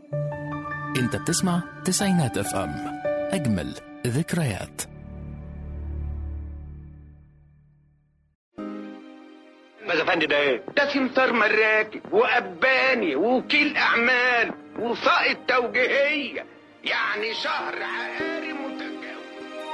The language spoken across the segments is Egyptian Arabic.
انت بتسمع تسعينات اف ام اجمل ذكريات ماذا فندي ده ايه؟ ده سمسار مراكب وأباني ووكيل أعمال وسائط توجيهية يعني شهر عقاري متجاوز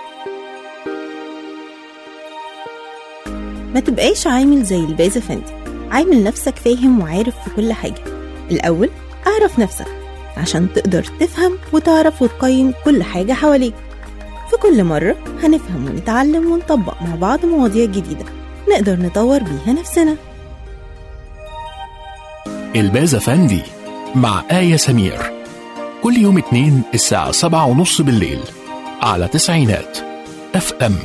ما تبقاش عامل زي الباز فندي عامل نفسك فاهم وعارف في كل حاجة الأول أعرف نفسك عشان تقدر تفهم وتعرف وتقيم كل حاجة حواليك في كل مرة هنفهم ونتعلم ونطبق مع بعض مواضيع جديدة نقدر نطور بيها نفسنا الباز فندي مع آية سمير كل يوم اتنين الساعة سبعة ونص بالليل على تسعينات اف ام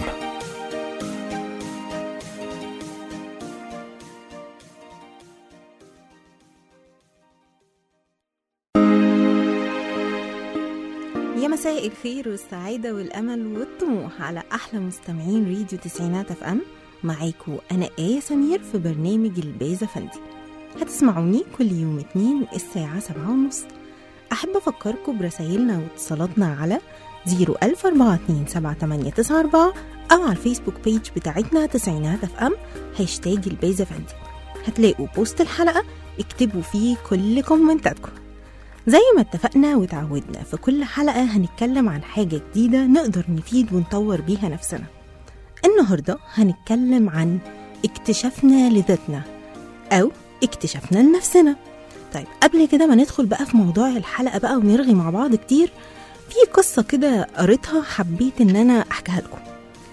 يا مساء الخير والسعادة والأمل والطموح على أحلى مستمعين راديو تسعينات اف ام معاكو أنا آية سمير في برنامج البازة فندي هتسمعوني كل يوم اتنين الساعة سبعة ونص أحب أفكركم برسايلنا واتصالاتنا على 014278994 أو على الفيسبوك بيج بتاعتنا تسعينات اف ام هاشتاج البازة فندي هتلاقوا بوست الحلقة اكتبوا فيه كل كومنتاتكم زي ما اتفقنا وتعودنا في كل حلقة هنتكلم عن حاجة جديدة نقدر نفيد ونطور بيها نفسنا النهاردة هنتكلم عن اكتشافنا لذاتنا أو اكتشافنا لنفسنا طيب قبل كده ما ندخل بقى في موضوع الحلقة بقى ونرغي مع بعض كتير في قصة كده قريتها حبيت إن أنا أحكيها لكم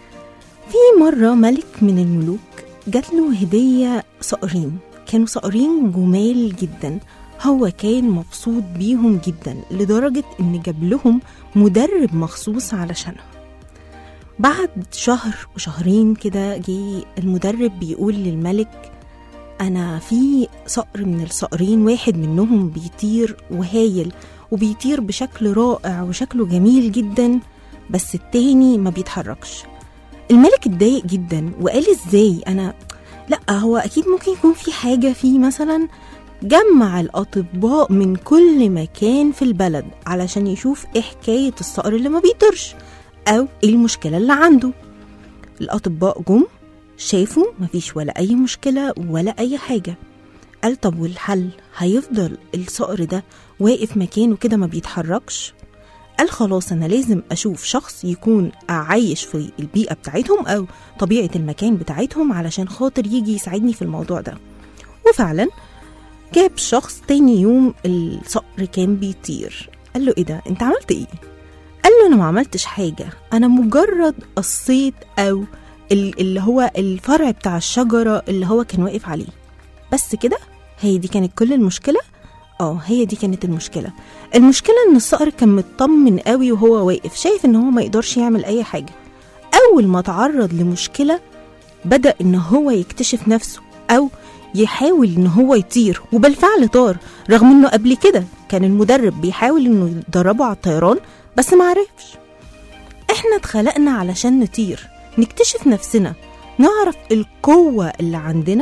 في مرة ملك من الملوك جات له هدية صقرين كانوا صقرين جمال جدا هو كان مبسوط بيهم جدا لدرجة إن جاب لهم مدرب مخصوص علشانهم بعد شهر وشهرين كده جه المدرب بيقول للملك أنا في صقر من الصقرين واحد منهم بيطير وهايل وبيطير بشكل رائع وشكله جميل جدا بس التاني ما بيتحركش الملك اتضايق جدا وقال ازاي انا لا هو اكيد ممكن يكون في حاجه فيه مثلا جمع الاطباء من كل مكان في البلد علشان يشوف ايه حكايه الصقر اللي ما بيطيرش او ايه المشكله اللي عنده الاطباء جم شافوا مفيش ولا اي مشكله ولا اي حاجه قال طب والحل هيفضل الصقر ده واقف مكانه كده ما بيتحركش قال خلاص انا لازم اشوف شخص يكون عايش في البيئه بتاعتهم او طبيعه المكان بتاعتهم علشان خاطر يجي يساعدني في الموضوع ده وفعلا جاب شخص تاني يوم الصقر كان بيطير قال له ايه ده انت عملت ايه قال له انا ما عملتش حاجه انا مجرد قصيت او ال- اللي هو الفرع بتاع الشجره اللي هو كان واقف عليه بس كده هي دي كانت كل المشكله اه هي دي كانت المشكله المشكله ان الصقر كان مطمن قوي وهو واقف شايف ان هو ما يقدرش يعمل اي حاجه اول ما تعرض لمشكله بدا ان هو يكتشف نفسه او يحاول ان هو يطير وبالفعل طار رغم انه قبل كده كان المدرب بيحاول انه يدربه على الطيران بس ما عرفش احنا اتخلقنا علشان نطير نكتشف نفسنا نعرف القوة اللي عندنا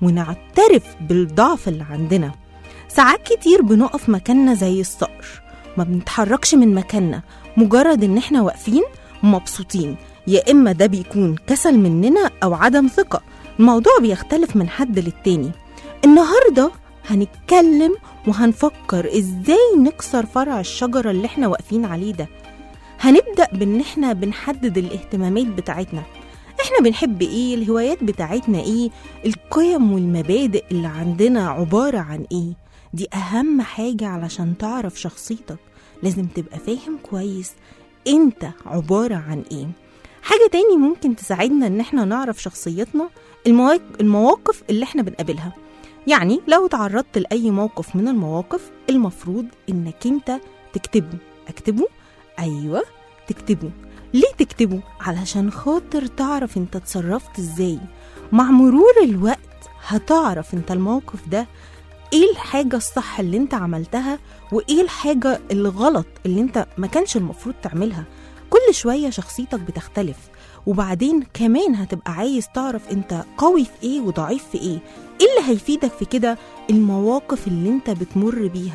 ونعترف بالضعف اللي عندنا ساعات كتير بنقف مكاننا زي الصقر ما بنتحركش من مكاننا مجرد ان احنا واقفين مبسوطين يا اما ده بيكون كسل مننا او عدم ثقة الموضوع بيختلف من حد للتاني النهاردة هنتكلم وهنفكر ازاي نكسر فرع الشجرة اللي احنا واقفين عليه ده هنبدأ بان احنا بنحدد الاهتمامات بتاعتنا احنا بنحب ايه الهوايات بتاعتنا ايه القيم والمبادئ اللي عندنا عبارة عن ايه دي اهم حاجة علشان تعرف شخصيتك لازم تبقى فاهم كويس انت عبارة عن ايه حاجة تاني ممكن تساعدنا ان احنا نعرف شخصيتنا المواق- المواقف اللي احنا بنقابلها يعني لو تعرضت لأي موقف من المواقف المفروض انك انت تكتبه اكتبه ايوه تكتبه ليه تكتبه علشان خاطر تعرف انت اتصرفت ازاي مع مرور الوقت هتعرف انت الموقف ده ايه الحاجة الصح اللي انت عملتها وايه الحاجة الغلط اللي انت ما كانش المفروض تعملها كل شوية شخصيتك بتختلف وبعدين كمان هتبقى عايز تعرف انت قوي في ايه وضعيف في ايه ايه اللي هيفيدك في كده المواقف اللي انت بتمر بيها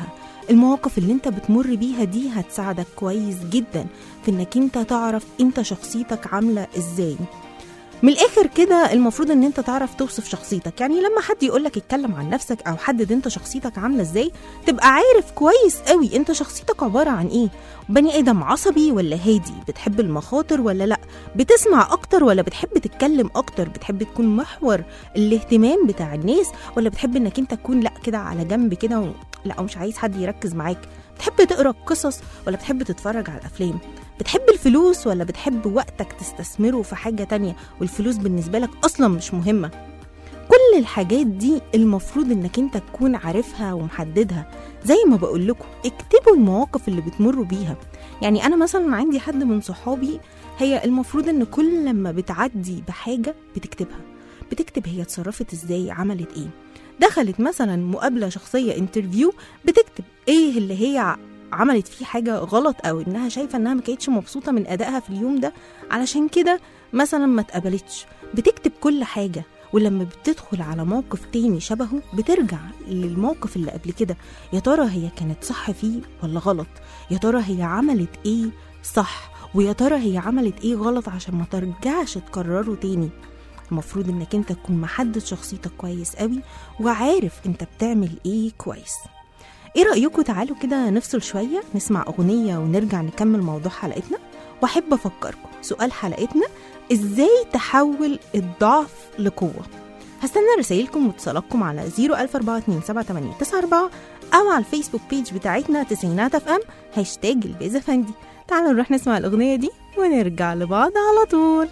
المواقف اللي انت بتمر بيها دي هتساعدك كويس جدا في انك انت تعرف انت شخصيتك عاملة ازاي من الاخر كده المفروض ان انت تعرف توصف شخصيتك يعني لما حد يقولك اتكلم عن نفسك او حدد انت شخصيتك عامله ازاي تبقى عارف كويس قوي انت شخصيتك عباره عن ايه بني ادم عصبي ولا هادي بتحب المخاطر ولا لا بتسمع اكتر ولا بتحب تتكلم اكتر بتحب تكون محور الاهتمام بتاع الناس ولا بتحب انك انت تكون لا كده على جنب كده و... لا ومش عايز حد يركز معاك بتحب تقرا قصص ولا بتحب تتفرج على الافلام بتحب الفلوس ولا بتحب وقتك تستثمره في حاجة تانية والفلوس بالنسبة لك أصلا مش مهمة كل الحاجات دي المفروض انك انت تكون عارفها ومحددها زي ما بقول لكم اكتبوا المواقف اللي بتمروا بيها يعني انا مثلا عندي حد من صحابي هي المفروض ان كل لما بتعدي بحاجة بتكتبها بتكتب هي اتصرفت ازاي عملت ايه دخلت مثلا مقابلة شخصية انترفيو بتكتب ايه اللي هي عملت فيه حاجة غلط أو إنها شايفة إنها ما كانتش مبسوطة من أدائها في اليوم ده علشان كده مثلا ما اتقبلتش بتكتب كل حاجة ولما بتدخل على موقف تاني شبهه بترجع للموقف اللي قبل كده يا ترى هي كانت صح فيه ولا غلط يا ترى هي عملت ايه صح ويا ترى هي عملت ايه غلط عشان ما ترجعش تكرره تاني المفروض انك انت تكون محدد شخصيتك كويس قوي وعارف انت بتعمل ايه كويس ايه رأيكم تعالوا كده نفصل شوية نسمع أغنية ونرجع نكمل موضوع حلقتنا وأحب أفكركم سؤال حلقتنا ازاي تحول الضعف لقوة هستنى رسائلكم واتصالاتكم على 004278994 أو على الفيسبوك بيج بتاعتنا تسعينات اف ام هاشتاج البيزا فندي تعالوا نروح نسمع الأغنية دي ونرجع لبعض على طول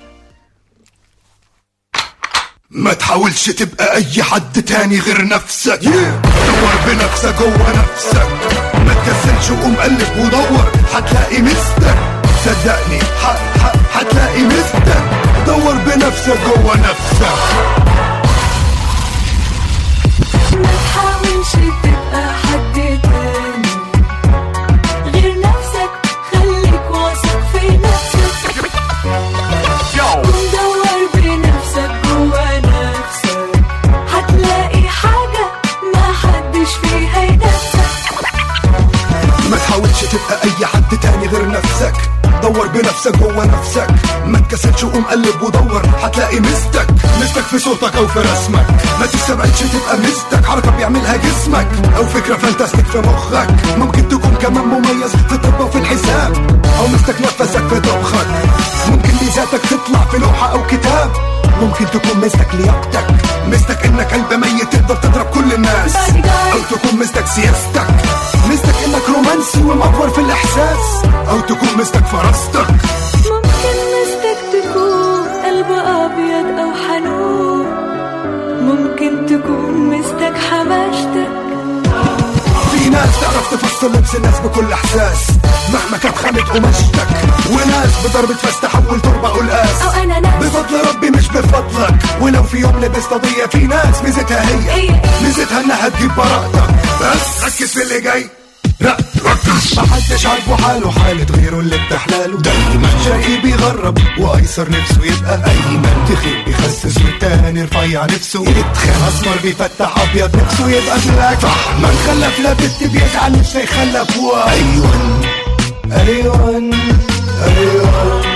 ما تحاولش تبقى اي حد تاني غير نفسك دور بنفسك جوه نفسك ما تكسلش وقوم قلب ودور هتلاقي مستك صدقني ح- ح- هتلاقي مستك دور بنفسك جوه نفسك ما تحاولش تبقى حد تاني غير نفسك خليك واثق في نفسك ودور بنفسك جوا نفسك هتلاقي حاجة ما حدش فيها ينافسك ما تحاولش تبقى اي حد تاني غير نفسك دور بنفسك جوه نفسك ما تكسلش وقوم قلب ودور هتلاقي مستك مستك في صوتك او في رسمك ما تستبعدش تبقى مستك حركه بيعملها جسمك او فكره فانتاستيك في مخك ممكن تكون كمان مميز في الطب وفي الحساب او مستك نفسك في طبخك ممكن ميزاتك تطلع في لوحه او كتاب ممكن تكون مستك لياقتك مستك انك قلب ميت تقدر تضرب كل الناس او تكون مستك سياستك مستك انك رومانسي ومأفور في الاحساس او تكون مستك فراستك ممكن مستك تكون قلب أبيض أو حنون ممكن تكون مستك حماشتك في ناس تعرف تفصل لبس الناس بكل احساس مهما كانت خامة قماشتك وناس بضربة فاس تحول تربة قلقاس أو أنا ناس بفضل ربي مش بفضلك ولو في يوم لبست قضية في ناس ميزتها هي هي. ميزتها انها تجيب براءتك بس ركز في اللي جاي لا ركز محدش عاجبه حاله حالة غيره اللي بتحلاله دايما شقي بيغرب وايسر نفسه يبقى ايمن تخيل بيخسس والتاني رفيع نفسه يتخن اسمر بيفتح ابيض نفسه يبقى بلاك صح من خلف لا بنت بيزعل نفسه يخلف وايوه ايوه ايوه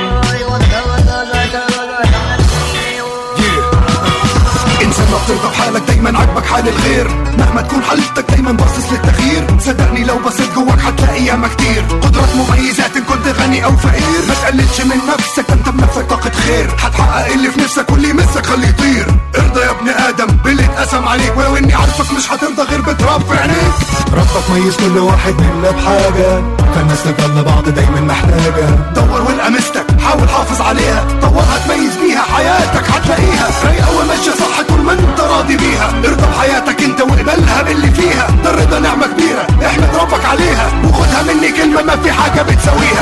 انسان ما بترضى بحالك دايما عاجبك حال الغير مهما تكون حالتك دايما باصص للتغيير صدقني لو بصيت جواك هتلاقي ياما كتير قدرات مميزات ان كنت غني او فقير ما تقللش من نفسك ده انت بنفسك طاقة خير هتحقق اللي في نفسك واللي يمسك خليه يطير ارضى يا ابن ادم باللي اتقسم عليك ولو اني عارفك مش هترضى غير بتراب في عينيك ربك ميز كل واحد منا بحاجة فالناس تضل بعض دايما محتاجة دور والقى مستك حاول حافظ عليها طورها تميز بيها حياتك هتلاقيها رايقة وماشية صح طول ما انت راضي بيها ارضى بحياتك انت واقبلها باللي فيها ده الرضا نعمة كبيرة احمد ربك عليها وخدها مني كلمة ما في حاجة بتساويها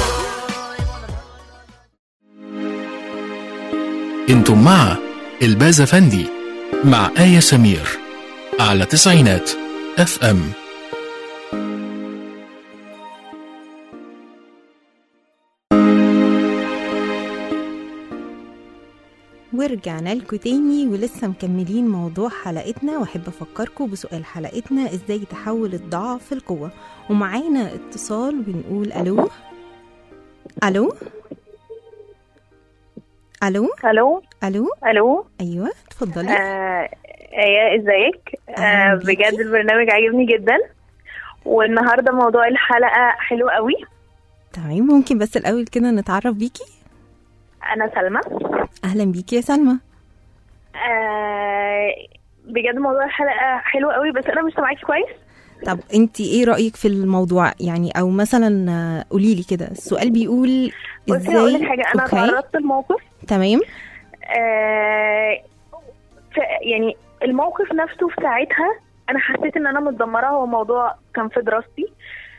انتم مع الباز فندي مع آية سمير على تسعينات اف ام ورجعنا لكم تاني ولسه مكملين موضوع حلقتنا واحب افكركم بسؤال حلقتنا ازاي تحول الضعف لقوه ومعانا اتصال بنقول الو الو الو الو الو الو ايوه اتفضلي آه ايه ازيك أهلاً آه بيكي. بجد البرنامج عاجبني جدا والنهارده موضوع الحلقه حلو قوي تمام ممكن بس الاول كده نتعرف بيكي انا سلمى اهلا بيكي يا سلمى آه بجد موضوع الحلقه حلو قوي بس انا مش سامعاكي كويس طب انت ايه رايك في الموضوع يعني او مثلا آه، قولي لي كده السؤال بيقول بصي هقول لك ازاي حاجه انا أوكي. تعرضت لموقف تمام آه ف- يعني الموقف نفسه في ساعتها انا حسيت ان انا متدمره هو موضوع كان في دراستي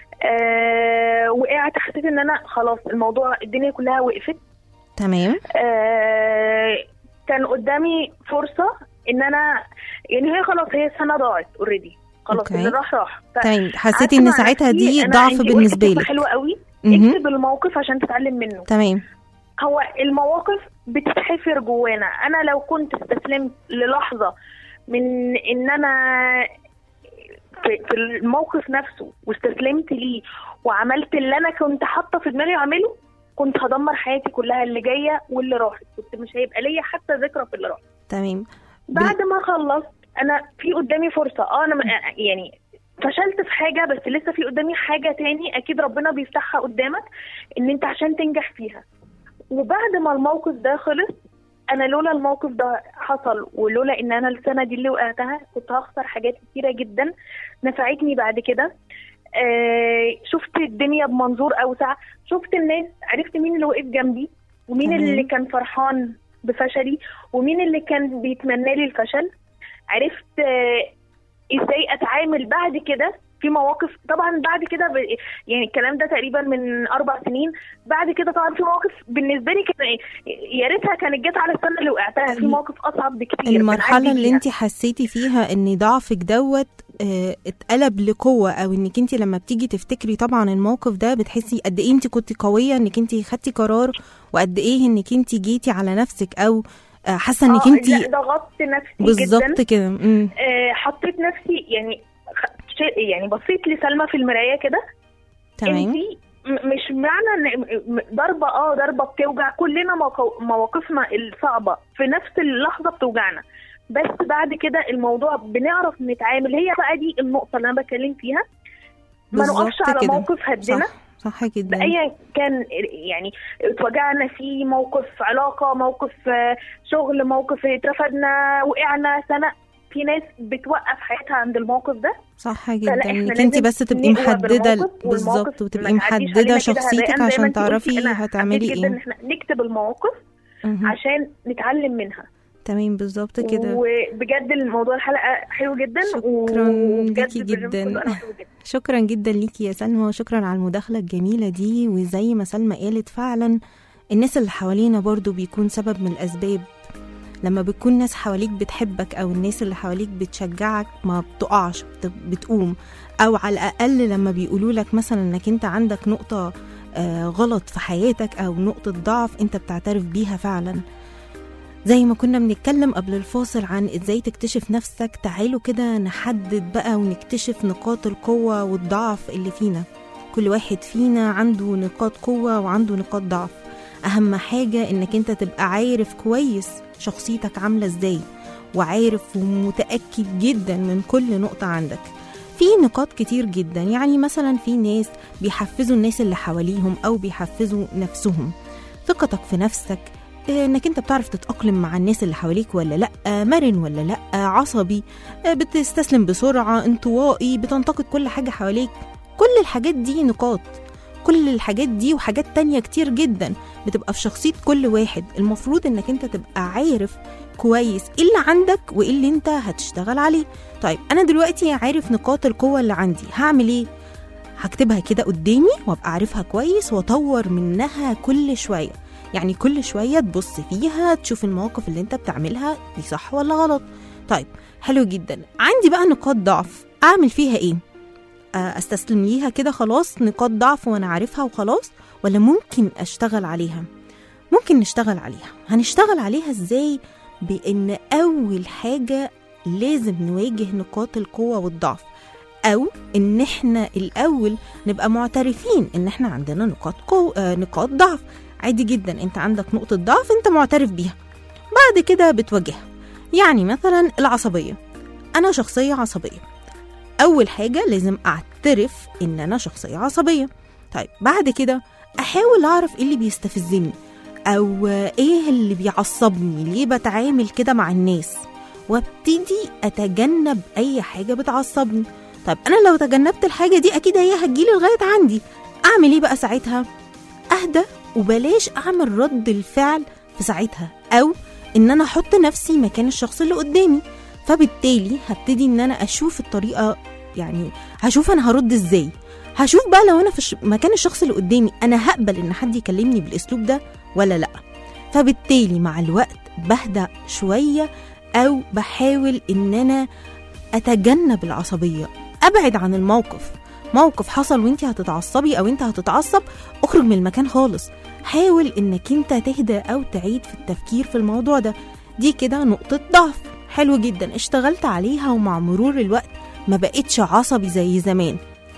آه وقعت حسيت ان انا خلاص الموضوع الدنيا كلها وقفت تمام آه كان قدامي فرصه ان انا يعني هي خلاص هي سنه ضاعت اوريدي خلاص أوكي. اللي راح راح ف- تمام حسيتي قعدت ان مع ساعتها نفسي، دي أنا- ضعف انتي قلتي بالنسبه كلمة لك حلوه قوي مهم. اكتب الموقف عشان تتعلم منه تمام هو المواقف بتتحفر جوانا انا لو كنت استسلمت للحظه من ان انا في في الموقف نفسه واستسلمت ليه وعملت اللي انا كنت حاطه في دماغي اعمله كنت هدمر حياتي كلها اللي جايه واللي راحت كنت مش هيبقى ليا حتى ذكرى في اللي راح تمام بعد ما خلصت انا في قدامي فرصه اه انا م- يعني فشلت في حاجه بس لسه في قدامي حاجه تاني اكيد ربنا بيفتحها قدامك ان انت عشان تنجح فيها وبعد ما الموقف ده خلص انا لولا الموقف ده حصل ولولا ان انا السنه دي اللي وقعتها كنت هخسر حاجات كتيره جدا نفعتني بعد كده آه شفت الدنيا بمنظور اوسع شفت الناس عرفت مين اللي وقف جنبي ومين تمام. اللي كان فرحان بفشلي ومين اللي كان بيتمنى لي الفشل عرفت آه ازاي اتعامل بعد كده في مواقف طبعا بعد كده ب... يعني الكلام ده تقريبا من اربع سنين بعد كده طبعا في مواقف بالنسبه لي كان يا ريتها كانت جت على السنه اللي وقعتها في مواقف اصعب بكتير المرحله بنعدي اللي فيها. انت حسيتي فيها ان ضعفك دوت اه اتقلب لقوه او انك انت لما بتيجي تفتكري طبعا الموقف ده بتحسي قد ايه انت كنت قويه انك انت خدتي قرار وقد ايه انك انت جيتي على نفسك او آه، حاسه انك آه، انت لا ضغطت نفسي بالظبط جدا كده امم آه حطيت نفسي يعني خ- شيء- يعني بصيت لسلمى في المرايه كده تمام انتي م- مش معنى ان م- م- ضربه اه ضربه بتوجع كلنا موقو- مواقفنا الصعبه في نفس اللحظه بتوجعنا بس بعد كده الموضوع بنعرف نتعامل هي بقى دي النقطه اللي انا بتكلم فيها ما بالظبط نقفش على كده. موقف هدنا صح صح جدا بايا كان يعني اتوجعنا في موقف علاقه موقف آه، شغل موقف اترفدنا وقعنا سنه في ناس بتوقف حياتها عند الموقف ده صح جدا إحنا انك لازم انت بس تبقي نقوى محدده بالموقف بالظبط والموقف وتبقي ما تعديش محدده علينا كده شخصيتك هباءً زي ما عشان انتي قلتي. تعرفي أنا هتعملي حبيت جدا ان ايه احنا نكتب المواقف مهم. عشان نتعلم منها تمام بالظبط كده وبجد الموضوع الحلقه حلو جدا شكراً وبجد ليكي البرنامج جداً. كله أنا بحبه جدا شكرا جدا ليكي يا سلمى وشكرا على المداخلة الجميلة دي وزي ما سلمى قالت فعلا الناس اللي حوالينا برضو بيكون سبب من الأسباب لما بتكون ناس حواليك بتحبك أو الناس اللي حواليك بتشجعك ما بتقعش بت- بتقوم أو على الأقل لما بيقولوا لك مثلا إنك أنت عندك نقطة آه، غلط في حياتك أو نقطة ضعف أنت بتعترف بيها فعلا زي ما كنا بنتكلم قبل الفاصل عن ازاي تكتشف نفسك تعالوا كده نحدد بقى ونكتشف نقاط القوة والضعف اللي فينا كل واحد فينا عنده نقاط قوة وعنده نقاط ضعف أهم حاجة إنك أنت تبقى عارف كويس شخصيتك عاملة إزاي وعارف ومتأكد جدا من كل نقطة عندك في نقاط كتير جدا يعني مثلا في ناس بيحفزوا الناس اللي حواليهم أو بيحفزوا نفسهم ثقتك في نفسك آه، انك انت بتعرف تتأقلم مع الناس اللي حواليك ولا لا آه، مرن ولا لا آه، عصبي آه، بتستسلم بسرعة انطوائي بتنتقد كل حاجة حواليك كل الحاجات دي نقاط كل الحاجات دي وحاجات تانية كتير جدا بتبقى في شخصية كل واحد المفروض انك انت تبقى عارف كويس ايه اللي عندك وايه اللي انت هتشتغل عليه طيب انا دلوقتي عارف نقاط القوة اللي عندي هعمل ايه هكتبها كده قدامي وابقى عارفها كويس واطور منها كل شوية يعني كل شوية تبص فيها تشوف المواقف اللي انت بتعملها دي صح ولا غلط طيب حلو جدا عندي بقى نقاط ضعف اعمل فيها ايه آه، استسلم ليها كده خلاص نقاط ضعف وانا عارفها وخلاص ولا ممكن اشتغل عليها ممكن نشتغل عليها هنشتغل عليها ازاي بان اول حاجه لازم نواجه نقاط القوه والضعف او ان احنا الاول نبقى معترفين ان احنا عندنا نقاط قو... آه نقاط ضعف عادي جدا انت عندك نقطه ضعف انت معترف بيها بعد كده بتواجهها يعني مثلا العصبيه انا شخصيه عصبيه اول حاجه لازم اعترف ان انا شخصيه عصبيه طيب بعد كده احاول اعرف ايه اللي بيستفزني او ايه اللي بيعصبني ليه بتعامل كده مع الناس وابتدي اتجنب اي حاجه بتعصبني طيب انا لو تجنبت الحاجه دي اكيد هي هتجيلي لغايه عندي اعمل ايه بقى ساعتها اهدى وبلاش اعمل رد الفعل في ساعتها او ان انا احط نفسي مكان الشخص اللي قدامي فبالتالي هبتدي ان انا اشوف الطريقه يعني هشوف انا هرد ازاي هشوف بقى لو انا في الش- مكان الشخص اللي قدامي انا هقبل ان حد يكلمني بالاسلوب ده ولا لا فبالتالي مع الوقت بهدى شويه او بحاول ان انا اتجنب العصبيه ابعد عن الموقف موقف حصل وانت هتتعصبي او انت هتتعصب اخرج من المكان خالص حاول انك انت تهدى او تعيد في التفكير في الموضوع ده دي كده نقطة ضعف حلو جدا اشتغلت عليها ومع مرور الوقت ما بقتش عصبي زي زمان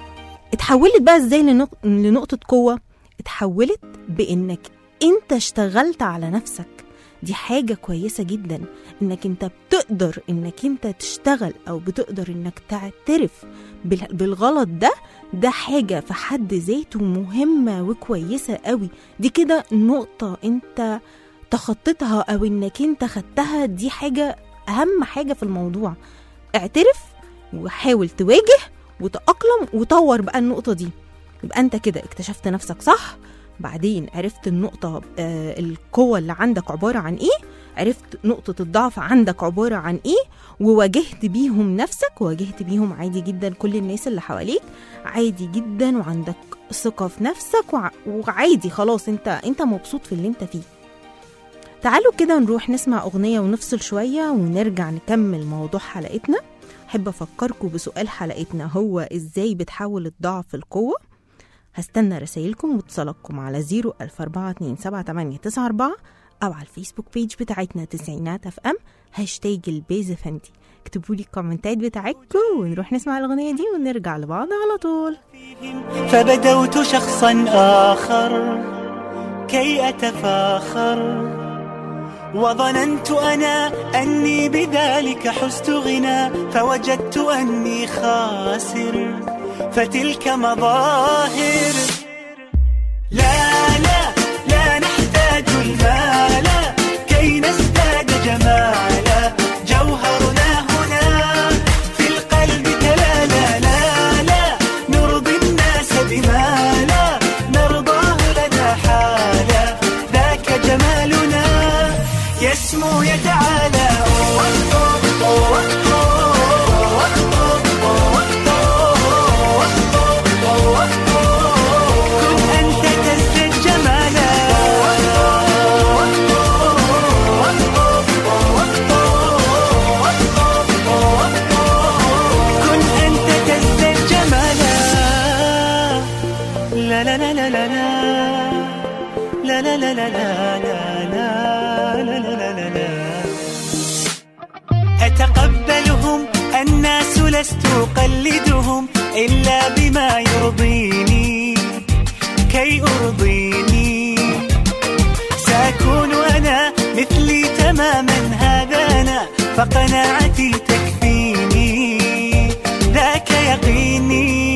اتحولت بقى ازاي لنق... لنقطة قوة اتحولت بانك انت اشتغلت على نفسك دي حاجة كويسة جدا انك انت بتقدر انك انت تشتغل او بتقدر انك تعترف بال- بالغلط ده ده حاجة في حد ذاته مهمة وكويسة قوي دي كده نقطة انت تخطيتها او انك انت خدتها دي حاجة اهم حاجة في الموضوع اعترف وحاول تواجه وتأقلم وطور بقى النقطة دي يبقى انت كده اكتشفت نفسك صح بعدين عرفت النقطة آه القوة اللي عندك عبارة عن ايه عرفت نقطة الضعف عندك عبارة عن ايه وواجهت بيهم نفسك وواجهت بيهم عادي جدا كل الناس اللي حواليك عادي جدا وعندك ثقة في نفسك وع- وعادي خلاص انت انت مبسوط في اللي انت فيه تعالوا كده نروح نسمع أغنية ونفصل شوية ونرجع نكمل موضوع حلقتنا أحب أفكركم بسؤال حلقتنا هو إزاي بتحول الضعف لقوة هستنى رسايلكم واتصالاتكم على 014278994 أو على الفيسبوك بيج بتاعتنا تسعينات اف ام هاشتاج البيز فندي اكتبوا لي الكومنتات بتاعتكم ونروح نسمع الأغنية دي ونرجع لبعض على طول فبدوت شخصا آخر كي أتفاخر وظننت أنا أني بذلك حزت غنى فوجدت أني خاسر فتلك مظاهر لا لا لا نحتاج المال كي نزداد جمالا جوهرنا هنا في القلب تلالا لا لا نرضي الناس بما لا نرضاه لنا حالا ذاك جمالنا يسمو يتعالى كن أنت تزداد جمالا كن أنت تزداد جمالا لا لا لا لا لا لا لا لا لا لا لا لا لا لا لا لا أتقبلهم الناس لست أقلدهم إلا بما يرضيني كي أرضيني سأكون أنا مثلي تماما هذا أنا فقناعتي تكفيني ذاك يقيني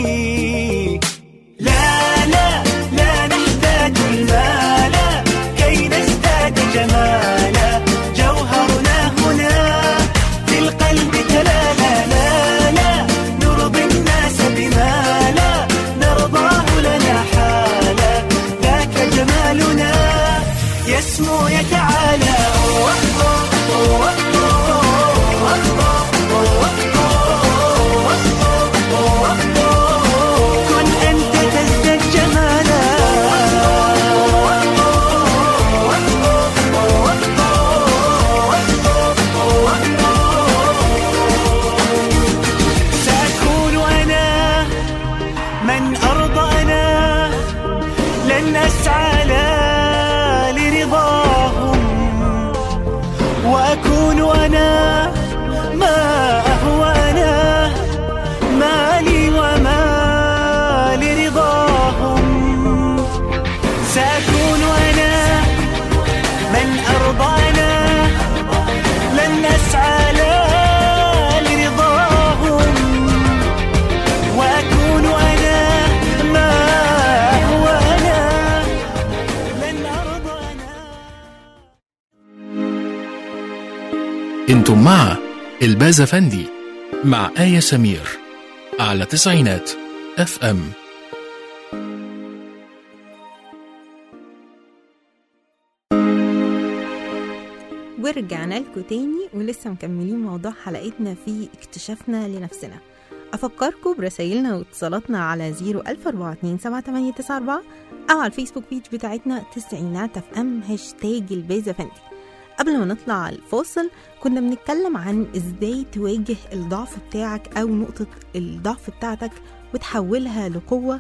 لا لا لا نحتاج المال كي نزداد جمالا جوهرنا هنا في القلب تلالا لا لا نرضي الناس بما لا نرضاه لنا حالا ذاك جمالنا يسمو يتعالى كن أنت تزداد جمالا سأكون أنا من أرضى أنا لن أسعى لا لرضاهم وأكون انتم مع البازا فندي مع آية سمير على تسعينات اف ام ورجعنا لكم تاني ولسه مكملين موضوع حلقتنا في اكتشافنا لنفسنا أفكركم برسايلنا واتصالاتنا على 014278994 أو على الفيسبوك بيج بتاعتنا تسعينات اف ام هاشتاج البيزا فندي قبل ما نطلع الفاصل كنا بنتكلم عن ازاي تواجه الضعف بتاعك أو نقطة الضعف بتاعتك وتحولها لقوة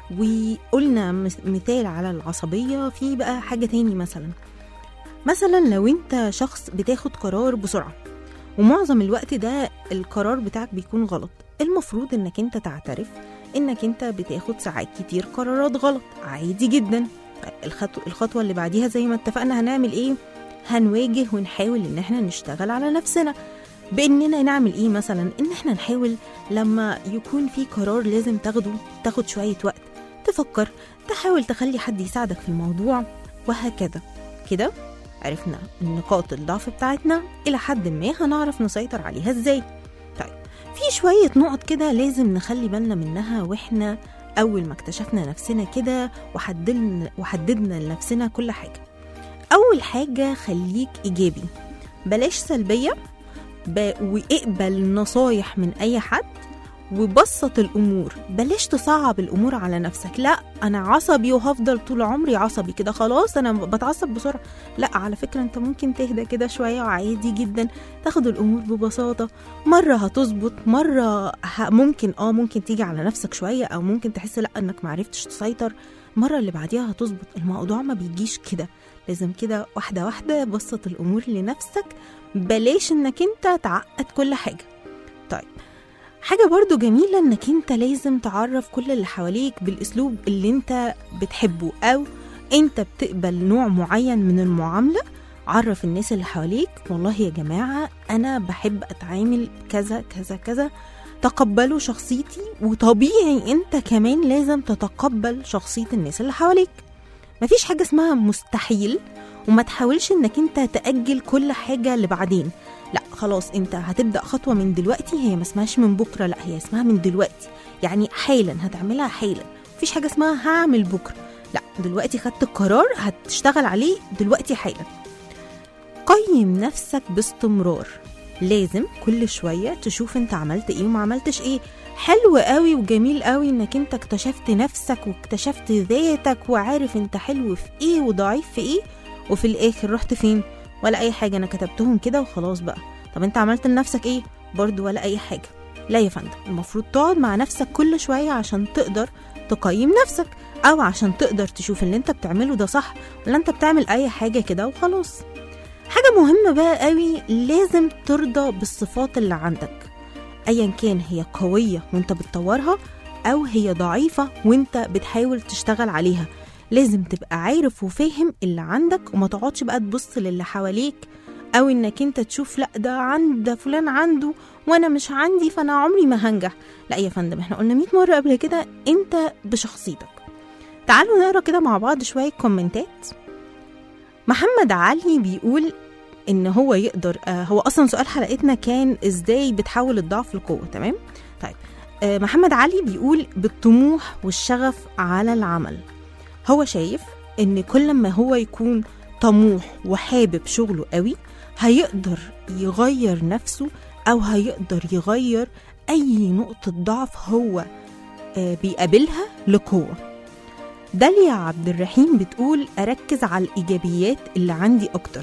وقلنا مس- مثال على العصبية في بقى حاجة تاني مثلا مثلا لو انت شخص بتاخد قرار بسرعة ومعظم الوقت ده القرار بتاعك بيكون غلط المفروض انك انت تعترف انك انت بتاخد ساعات كتير قرارات غلط عادي جدا الخطوة, الخطوة اللي بعديها زي ما اتفقنا هنعمل ايه هنواجه ونحاول ان احنا نشتغل على نفسنا باننا نعمل ايه مثلا ان احنا نحاول لما يكون في قرار لازم تاخده تاخد شوية وقت تفكر تحاول تخلي حد يساعدك في الموضوع وهكذا كده عرفنا نقاط الضعف بتاعتنا إلى حد ما هنعرف نسيطر عليها إزاي طيب في شوية نقط كده لازم نخلي بالنا منها وإحنا أول ما اكتشفنا نفسنا كده وحددنا, وحددنا لنفسنا كل حاجة أول حاجة خليك إيجابي بلاش سلبية ب... واقبل نصايح من أي حد وبسط الامور بلاش تصعب الامور على نفسك لا انا عصبي وهفضل طول عمري عصبي كده خلاص انا بتعصب بسرعه لا على فكره انت ممكن تهدى كده شويه وعادي جدا تاخد الامور ببساطه مره هتظبط مره ه... ممكن اه ممكن تيجي على نفسك شويه او ممكن تحس لا انك معرفتش تسيطر المره اللي بعديها هتظبط الموضوع ما بيجيش كده لازم كده واحده واحده بسط الامور لنفسك بلاش انك انت تعقد كل حاجه طيب حاجة برضو جميلة انك انت لازم تعرف كل اللي حواليك بالاسلوب اللي انت بتحبه او انت بتقبل نوع معين من المعاملة عرف الناس اللي حواليك والله يا جماعة انا بحب اتعامل كذا كذا كذا تقبلوا شخصيتي وطبيعي انت كمان لازم تتقبل شخصية الناس اللي حواليك مفيش حاجة اسمها مستحيل وما تحاولش انك انت تأجل كل حاجة لبعدين لا خلاص انت هتبدا خطوه من دلوقتي هي ما اسمهاش من بكره لا هي اسمها من دلوقتي يعني حالا هتعملها حالا مفيش حاجه اسمها هعمل بكره لا دلوقتي خدت القرار هتشتغل عليه دلوقتي حالا قيم نفسك باستمرار لازم كل شويه تشوف انت عملت ايه وما عملتش ايه حلو قوي وجميل قوي انك انت اكتشفت نفسك واكتشفت ذاتك وعارف انت حلو في ايه وضعيف في ايه وفي الاخر رحت فين ولا اي حاجه انا كتبتهم كده وخلاص بقى طب انت عملت لنفسك ايه برضو ولا اي حاجه لا يا فندم المفروض تقعد مع نفسك كل شويه عشان تقدر تقيم نفسك او عشان تقدر تشوف اللي انت بتعمله ده صح ولا انت بتعمل اي حاجه كده وخلاص حاجه مهمه بقى قوي لازم ترضى بالصفات اللي عندك ايا كان هي قويه وانت بتطورها او هي ضعيفه وانت بتحاول تشتغل عليها لازم تبقى عارف وفاهم اللي عندك وما تقعدش بقى تبص للي حواليك او انك انت تشوف لا ده عند ده فلان عنده وانا مش عندي فانا عمري ما هنجح لا يا فندم احنا قلنا 100 مره قبل كده انت بشخصيتك تعالوا نقرا كده مع بعض شويه كومنتات محمد علي بيقول ان هو يقدر آه هو اصلا سؤال حلقتنا كان ازاي بتحول الضعف لقوه تمام طيب آه محمد علي بيقول بالطموح والشغف على العمل هو شايف ان كل ما هو يكون طموح وحابب شغله قوي هيقدر يغير نفسه او هيقدر يغير اي نقطة ضعف هو آه، بيقابلها لقوة داليا عبد الرحيم بتقول اركز على الايجابيات اللي عندي اكتر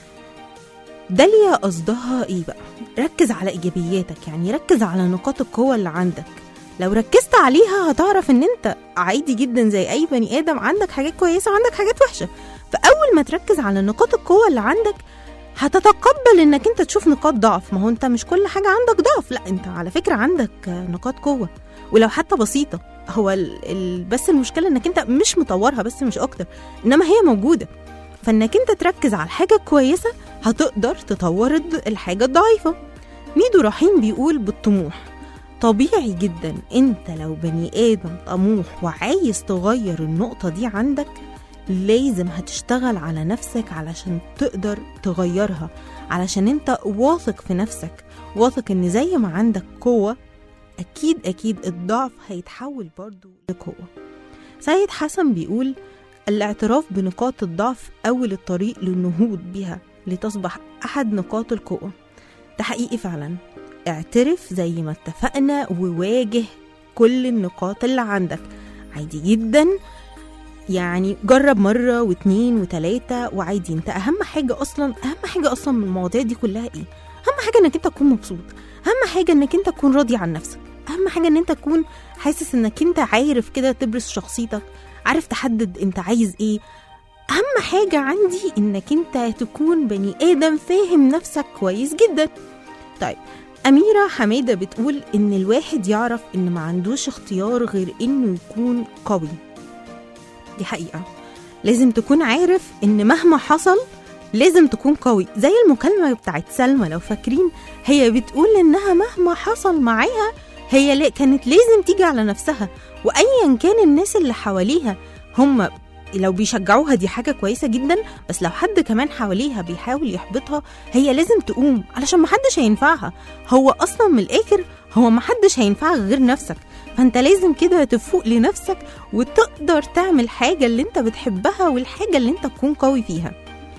داليا قصدها ايه بقى ركز على ايجابياتك يعني ركز على نقاط القوة اللي عندك لو ركزت عليها هتعرف ان انت عادي جدا زي اي بني ادم عندك حاجات كويسه وعندك حاجات وحشه فاول ما تركز على نقاط القوه اللي عندك هتتقبل انك انت تشوف نقاط ضعف ما هو انت مش كل حاجه عندك ضعف لا انت على فكره عندك نقاط قوه ولو حتى بسيطه هو ال... ال... بس المشكله انك انت مش مطورها بس مش اكتر انما هي موجوده فانك انت تركز على الحاجه الكويسه هتقدر تطور الد- الحاجه الضعيفه ميدو رحيم بيقول بالطموح طبيعي جدا انت لو بني ادم طموح وعايز تغير النقطة دي عندك لازم هتشتغل على نفسك علشان تقدر تغيرها علشان انت واثق في نفسك واثق ان زي ما عندك قوة اكيد اكيد الضعف هيتحول برضو لقوة سيد حسن بيقول الاعتراف بنقاط الضعف أول الطريق للنهوض بها لتصبح أحد نقاط القوة ده حقيقي فعلا اعترف زي ما اتفقنا وواجه كل النقاط اللي عندك عادي جدا يعني جرب مرة واتنين وتلاتة وعادي انت أهم حاجة أصلا أهم حاجة أصلا من المواضيع دي كلها إيه؟ أهم حاجة إنك أنت تكون مبسوط أهم حاجة إنك أنت تكون راضي عن نفسك أهم حاجة إن أنت تكون حاسس إنك أنت عارف كده تبرز شخصيتك عارف تحدد أنت عايز إيه أهم حاجة عندي إنك أنت تكون بني آدم فاهم نفسك كويس جدا طيب أميرة حمادة بتقول إن الواحد يعرف إن ما عندوش اختيار غير إنه يكون قوي دي حقيقة لازم تكون عارف إن مهما حصل لازم تكون قوي زي المكالمة بتاعت سلمى لو فاكرين هي بتقول إنها مهما حصل معاها هي لا كانت لازم تيجي على نفسها وأيا كان الناس اللي حواليها هم لو بيشجعوها دي حاجة كويسة جدا بس لو حد كمان حواليها بيحاول يحبطها هي لازم تقوم علشان محدش هينفعها هو أصلا من الآخر هو محدش هينفعك غير نفسك فانت لازم كده تفوق لنفسك وتقدر تعمل حاجة اللي انت بتحبها والحاجة اللي انت تكون قوي فيها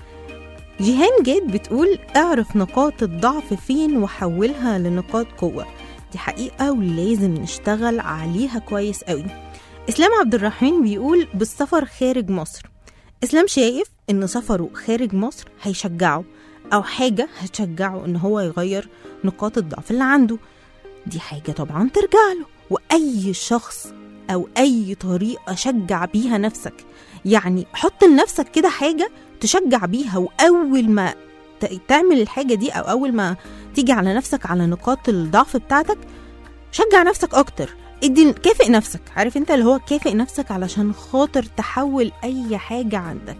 جيهان جاد بتقول اعرف نقاط الضعف فين وحولها لنقاط قوة دي حقيقة ولازم نشتغل عليها كويس قوي اسلام عبد الرحمن بيقول بالسفر خارج مصر اسلام شايف ان سفره خارج مصر هيشجعه او حاجة هتشجعه ان هو يغير نقاط الضعف اللي عنده دي حاجة طبعا ترجع له وأي شخص أو أي طريقة شجع بيها نفسك يعني حط لنفسك كده حاجة تشجع بيها وأول ما ت- تعمل الحاجة دي أو أول ما تيجي على نفسك على نقاط الضعف بتاعتك شجع نفسك أكتر ادي كافئ نفسك عارف انت اللي هو كافئ نفسك علشان خاطر تحول أي حاجة عندك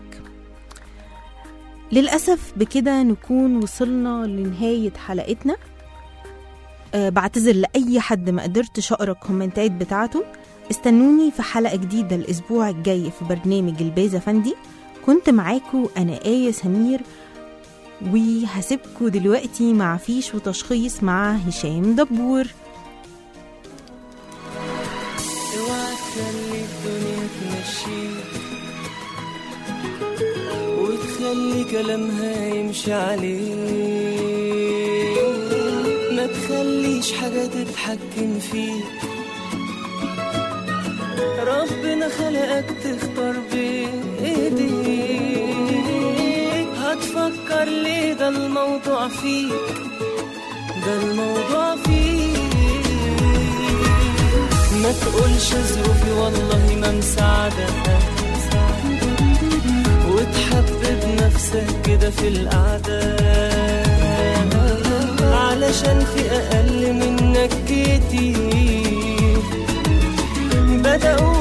للأسف بكده نكون وصلنا لنهاية حلقتنا أه بعتذر لأي حد ما قدرتش أقرأ الكومنتات بتاعته استنوني في حلقة جديدة الأسبوع الجاي في برنامج البيزا فندي كنت معاكو أنا آية سمير وهسيبكو دلوقتي مع فيش وتشخيص مع هشام دبور اوعى تخلي الدنيا تمشيك وتخلي كلامها يمشي عليك ما تخليش حاجة تتحكم فيك ربنا خلقك تختار بإيديك هتفكر ليه ده الموضوع فيك ده الموضوع فيك ما تقولش ظروفي والله ما مساعدة وتحبب نفسك كده في القعدة علشان في أقل منك كتير بدأوا